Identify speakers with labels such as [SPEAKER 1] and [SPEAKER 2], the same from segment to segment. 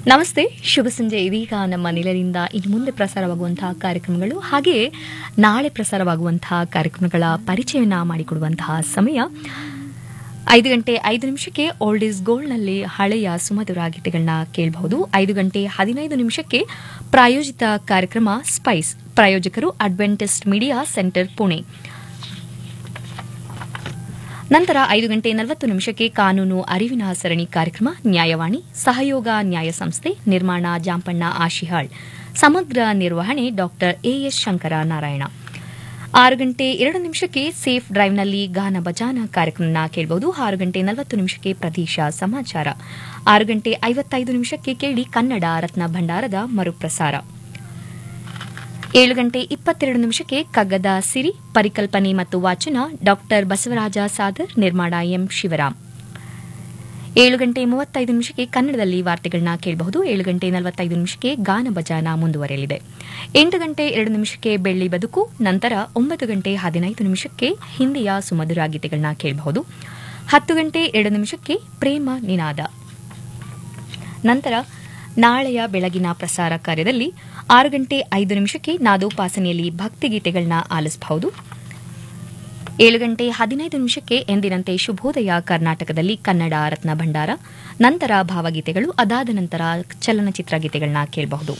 [SPEAKER 1] ನಮಸ್ತೆ ಶುಭ ಸಂಜೆ ಇದೀಗ ನಮ್ಮ ನಿಲಯದಿಂದ ಇನ್ನು ಮುಂದೆ ಪ್ರಸಾರವಾಗುವಂತಹ ಕಾರ್ಯಕ್ರಮಗಳು ಹಾಗೆಯೇ ನಾಳೆ ಪ್ರಸಾರವಾಗುವಂತಹ ಕಾರ್ಯಕ್ರಮಗಳ ಪರಿಚಯನ ಮಾಡಿಕೊಡುವಂತಹ ಸಮಯ ಐದು ಗಂಟೆ ಐದು ನಿಮಿಷಕ್ಕೆ ಓಲ್ಡ್ ಈಸ್ ಗೋಲ್ಡ್ನಲ್ಲಿ ಹಳೆಯ ಸುಮಧುರ ಗೀತೆಗಳನ್ನ ಕೇಳಬಹುದು ಐದು ಗಂಟೆ ಹದಿನೈದು ನಿಮಿಷಕ್ಕೆ ಪ್ರಾಯೋಜಿತ ಕಾರ್ಯಕ್ರಮ ಸ್ಪೈಸ್ ಪ್ರಾಯೋಜಕರು ಅಡ್ವೆಂಟಿಸ್ಟ್ ಮೀಡಿಯಾ ಸೆಂಟರ್ ಪುಣೆ ನಂತರ ಐದು ಗಂಟೆ ನಲವತ್ತು ನಿಮಿಷಕ್ಕೆ ಕಾನೂನು ಅರಿವಿನ ಸರಣಿ ಕಾರ್ಯಕ್ರಮ ನ್ಯಾಯವಾಣಿ ಸಹಯೋಗ ನ್ಯಾಯ ಸಂಸ್ಥೆ ನಿರ್ಮಾಣ ಜಾಂಪಣ್ಣ ಆಶಿಹಾಳ್ ಸಮಗ್ರ ನಿರ್ವಹಣೆ ಡಾಕ್ಟರ್ ಎಎಸ್ ಶಂಕರ ನಾರಾಯಣ ಆರು ಗಂಟೆ ಎರಡು ನಿಮಿಷಕ್ಕೆ ಸೇಫ್ ಡ್ರೈವ್ನಲ್ಲಿ ಗಾನ ಬಜಾನ ಕಾರ್ಯಕ್ರಮನ ಕೇಳಬಹುದು ಆರು ಗಂಟೆ ನಲವತ್ತು ನಿಮಿಷಕ್ಕೆ ಪ್ರದೇಶ ಸಮಾಚಾರ ಆರು ಗಂಟೆ ಐವತ್ತೈದು ನಿಮಿಷಕ್ಕೆ ಕೇಳಿ ಕನ್ನಡ ರತ್ನ ಭಂಡಾರದ ಮರುಪ್ರಸಾರ ಏಳು ಗಂಟೆ ಇಪ್ಪತ್ತೆರಡು ನಿಮಿಷಕ್ಕೆ ಕಗ್ಗದ ಸಿರಿ ಪರಿಕಲ್ಪನೆ ಮತ್ತು ವಾಚನ ಡಾಕ್ಟರ್ ಬಸವರಾಜ ಸಾದರ್ ನಿರ್ಮಾಣ ಎಂ ಶಿವರಾಮ್ ಏಳು ಗಂಟೆ ಮೂವತ್ತೈದು ನಿಮಿಷಕ್ಕೆ ಕನ್ನಡದಲ್ಲಿ ವಾರ್ತೆಗಳನ್ನ ಕೇಳಬಹುದು ಏಳು ಗಂಟೆ ನಲವತ್ತೈದು ನಿಮಿಷಕ್ಕೆ ಗಾನ ಬಜಾನ ಮುಂದುವರೆಯಲಿದೆ ಎಂಟು ಗಂಟೆ ಎರಡು ನಿಮಿಷಕ್ಕೆ ಬೆಳ್ಳಿ ಬದುಕು ನಂತರ ಒಂಬತ್ತು ಗಂಟೆ ಹದಿನೈದು ನಿಮಿಷಕ್ಕೆ ಹಿಂದಿಯ ಸುಮಧುರ ಗೀತೆಗಳನ್ನ ಕೇಳಬಹುದು ಹತ್ತು ಗಂಟೆ ಎರಡು ನಿಮಿಷಕ್ಕೆ ಪ್ರೇಮ ನಿನಾದ ನಂತರ ನಾಳೆಯ ಬೆಳಗಿನ ಪ್ರಸಾರ ಕಾರ್ಯದಲ್ಲಿ ಆರು ಗಂಟೆ ಐದು ನಿಮಿಷಕ್ಕೆ ನಾದೋಪಾಸನೆಯಲ್ಲಿ ಭಕ್ತಿಗೀತೆಗಳನ್ನ ಆಲಿಸಬಹುದು ಏಳು ಗಂಟೆ ಹದಿನೈದು ನಿಮಿಷಕ್ಕೆ ಎಂದಿನಂತೆ ಶುಭೋದಯ ಕರ್ನಾಟಕದಲ್ಲಿ ಕನ್ನಡ ರತ್ನ ಭಂಡಾರ ನಂತರ ಭಾವಗೀತೆಗಳು ಅದಾದ ನಂತರ ಚಲನಚಿತ್ರ ಗೀತೆಗಳನ್ನ ಕೇಳಬಹುದು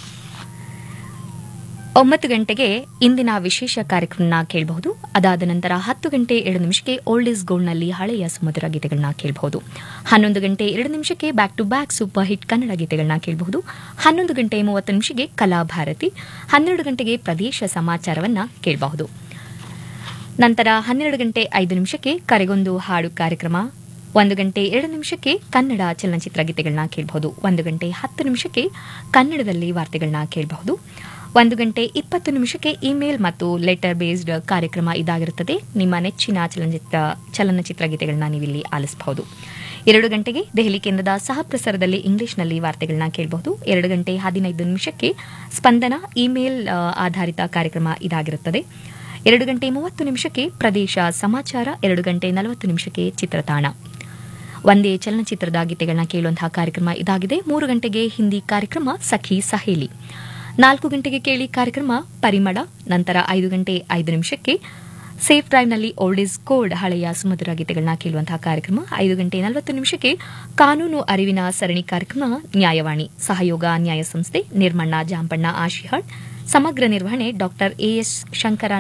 [SPEAKER 1] ಒಂಬತ್ತು ಗಂಟೆಗೆ ಇಂದಿನ ವಿಶೇಷ ಕಾರ್ಯಕ್ರಮನ ಕೇಳಬಹುದು ಅದಾದ ನಂತರ ಹತ್ತು ಗಂಟೆ ಎರಡು ನಿಮಿಷಕ್ಕೆ ಓಲ್ಡ್ ಇಸ್ ಗೋಲ್ಡ್ನಲ್ಲಿ ಹಳೆಯ ಸುಮಧುರ ಗೀತೆಗಳನ್ನ ಕೇಳಬಹುದು ಹನ್ನೊಂದು ಗಂಟೆ ಎರಡು ನಿಮಿಷಕ್ಕೆ back to back super hit Kannada ಗೀತೆಗಳನ್ನ ಕೇಳಬಹುದು ಹನ್ನೊಂದು ಗಂಟೆ ಮೂವತ್ತು ನಿಮಿಷಕ್ಕೆ ಕಲಾಭಾರತಿ ಹನ್ನೆರಡು ಗಂಟೆಗೆ ಪ್ರದೇಶ ಸಮಾಚಾರವನ್ನ ಕೇಳಬಹುದು ನಂತರ ಹನ್ನೆರಡು ಗಂಟೆ ಐದು ನಿಮಿಷಕ್ಕೆ ಕರೆಗೊಂದು ಹಾಡು ಕಾರ್ಯಕ್ರಮ ಒಂದು ಗಂಟೆ ಎರಡು ನಿಮಿಷಕ್ಕೆ ಕನ್ನಡ ಚಲನಚಿತ್ರ ಗೀತೆಗಳನ್ನ ಕೇಳಬಹುದು ಒಂದು ಗಂಟೆ ಹತ್ತು ನಿಮಿಷಕ್ಕೆ ಕನ್ನಡದಲ್ಲಿ ವಾರ್ತೆಗಳನ್ನ ಕೇಳಬಹುದು ಒಂದು ಗಂಟೆ ಇಪ್ಪತ್ತು ನಿಮಿಷಕ್ಕೆ ಇಮೇಲ್ ಮತ್ತು ಲೆಟರ್ ಬೇಸ್ಡ್ ಕಾರ್ಯಕ್ರಮ ಇದಾಗಿರುತ್ತದೆ ನಿಮ್ಮ ನೆಚ್ಚಿನ ಚಲನಚಿತ್ರ ಚಲನಚಿತ್ರ ಗೀತೆಗಳನ್ನ ನೀವಿಲ್ಲಿ ಆಲಿಸಬಹುದು ಎರಡು ಗಂಟೆಗೆ ದೆಹಲಿ ಕೇಂದ್ರದ ಸಹ ಪ್ರಸಾರದಲ್ಲಿ ಇಂಗ್ಲಿಷ್ನಲ್ಲಿ ವಾರ್ತೆಗಳನ್ನ ಕೇಳಬಹುದು ಎರಡು ಗಂಟೆ ಹದಿನೈದು ನಿಮಿಷಕ್ಕೆ ಸ್ಪಂದನ ಇಮೇಲ್ ಆ, ಆಧಾರಿತ ಕಾರ್ಯಕ್ರಮ ಇದಾಗಿರುತ್ತದೆ ಎರಡು ಗಂಟೆ ಮೂವತ್ತು ನಿಮಿಷಕ್ಕೆ ಪ್ರದೇಶ ಸಮಾಚಾರ ಎರಡು ಗಂಟೆ ನಲವತ್ತು ನಿಮಿಷಕ್ಕೆ ಚಿತ್ರತಾಣ ಒಂದೇ ಚಲನಚಿತ್ರದ ಗೀತೆಗಳನ್ನ ಕೇಳುವಂತಹ ಕಾರ್ಯಕ್ರಮ ಇದಾಗಿದೆ ಮೂರು ಗಂಟೆಗೆ ಹಿಂದಿ ಕಾರ್ಯಕ್ರಮ ಸಖಿ ಸಹೇಲಿ ನಾಲ್ಕು ಗಂಟೆಗೆ ಕೇಳಿ ಕಾರ್ಯಕ್ರಮ ಪರಿಮಳ ನಂತರ ಐದು ಗಂಟೆ ಐದು ನಿಮಿಷಕ್ಕೆ ಸೇಫ್ ಡ್ರೈವ್ನಲ್ಲಿ ಓಲ್ಡ್ ಇಸ್ ಗೋಲ್ಡ್ ಹಳೆಯ ಸುಮಧುರ ಗೀತೆಗಳನ್ನ ಕೇಳುವಂತಹ ಕಾರ್ಯಕ್ರಮ ಐದು ಗಂಟೆ ನಲವತ್ತು ನಿಮಿಷಕ್ಕೆ ಕಾನೂನು ಅರಿವಿನ ಸರಣಿ ಕಾರ್ಯಕ್ರಮ ನ್ಯಾಯವಾಣಿ ಸಹಯೋಗ ನ್ಯಾಯ ಸಂಸ್ಥೆ ನಿರ್ಮಣ್ಣ ಜಾಂಪಣ್ಣ ಆಶಿಹಾಳ್ ಸಮಗ್ರ ನಿರ್ವಹಣೆ ಡಾಕ್ಟರ್ ಎಎಸ್ ಶಂಕರ